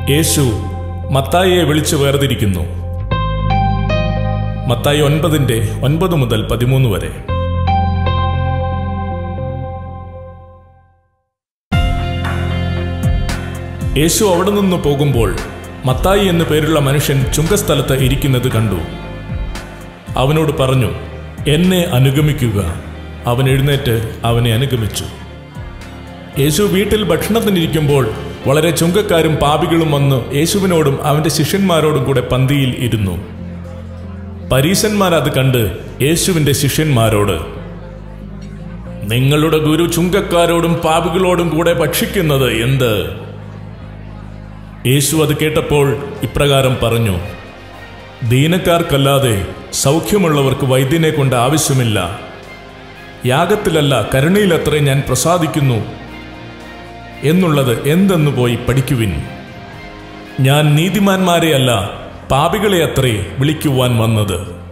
യേശു മത്തായിയെ വിളിച്ചു വേർതിരിക്കുന്നു മത്തായി ഒൻപതിന്റെ ഒൻപത് മുതൽ പതിമൂന്ന് വരെ യേശു അവിടെ നിന്ന് പോകുമ്പോൾ മത്തായി എന്നു പേരുള്ള മനുഷ്യൻ ചുങ്കസ്ഥലത്ത് ഇരിക്കുന്നത് കണ്ടു അവനോട് പറഞ്ഞു എന്നെ അനുഗമിക്കുക അവൻ എഴുന്നേറ്റ് അവനെ അനുഗമിച്ചു യേശു വീട്ടിൽ ഭക്ഷണത്തിനിരിക്കുമ്പോൾ വളരെ ചുങ്കക്കാരും പാപികളും വന്ന് യേശുവിനോടും അവന്റെ ശിഷ്യന്മാരോടും കൂടെ പന്തിയിൽ ഇരുന്നു പരീശന്മാർ അത് കണ്ട് യേശുവിന്റെ ശിഷ്യന്മാരോട് നിങ്ങളുടെ ഗുരു ചുങ്കക്കാരോടും പാപികളോടും കൂടെ ഭക്ഷിക്കുന്നത് എന്ത് യേശു അത് കേട്ടപ്പോൾ ഇപ്രകാരം പറഞ്ഞു ദീനക്കാർക്കല്ലാതെ സൗഖ്യമുള്ളവർക്ക് വൈദ്യനെ കൊണ്ട് ആവശ്യമില്ല യാഗത്തിലല്ല കരുണയിലത്രേ ഞാൻ പ്രസാദിക്കുന്നു എന്നുള്ളത് എന്തെന്ന് പോയി പഠിക്കുവിൻ ഞാൻ നീതിമാന്മാരെയല്ല പാപികളെ അത്രേ വിളിക്കുവാൻ വന്നത്